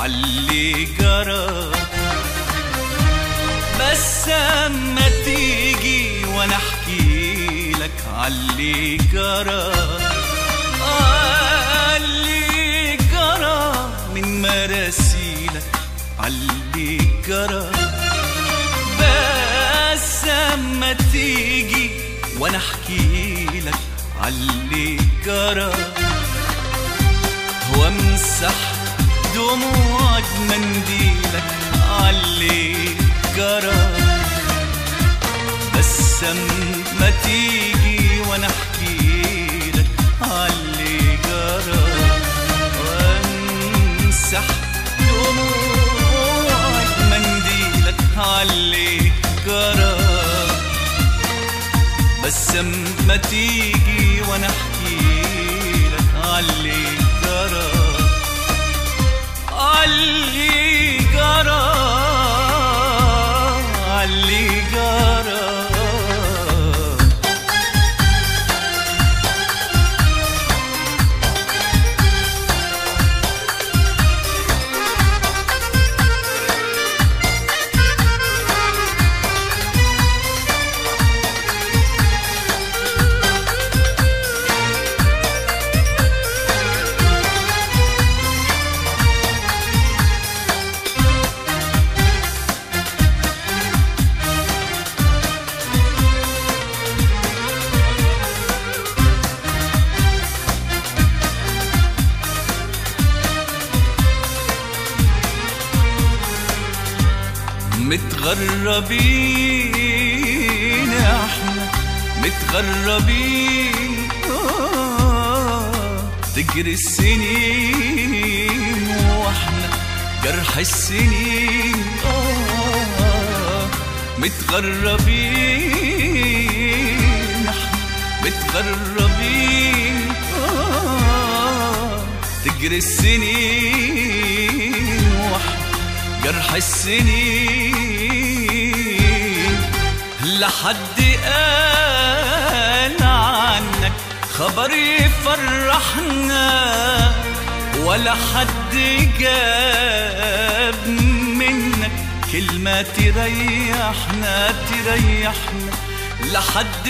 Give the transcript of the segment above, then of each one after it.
عاللي جرى بس اما تيجي وانا احكي لك عاللي جرى عاللي جرى من مراسيلك عاللي جرى بس اما تيجي وانا احكي لك عاللي جرى وامسح دموعك منديلك عاللي جرى بس اما تيجي وانا احكي لك عاللي جرى وامسح دموعك منديلك عاللي جرى بس اما تيجي وانا احكي لك عاللي جرى عاللي جرى عاللي جرى متغربين احنا متغربين آه تجري السنين واحنا جرح السنين آه متغربين احنا متغربين آه تجري السنين واحنا جرح السنين لحد قال عنك خبر يفرحنا ولا حد جاب منك كلمة تريحنا تريحنا لحد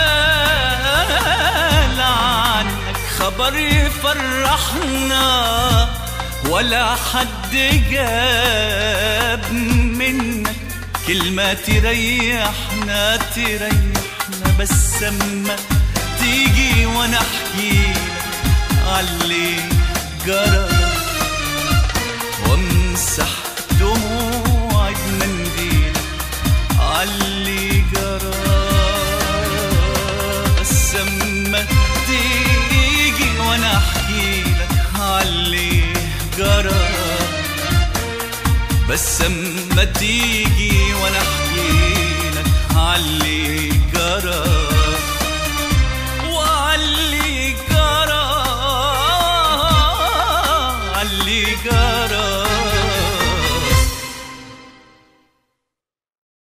قال عنك خبر يفرحنا ولا حد جاب منك كلمة تريحنا تريحنا بس اما تيجي وانا احكي لك عاللي جرى وامسح دموعي بمنديلك عاللي جرى بس اما تيجي وانا احكي لك عاللي جرى بس اما تيجي وانا احكي لك عاللي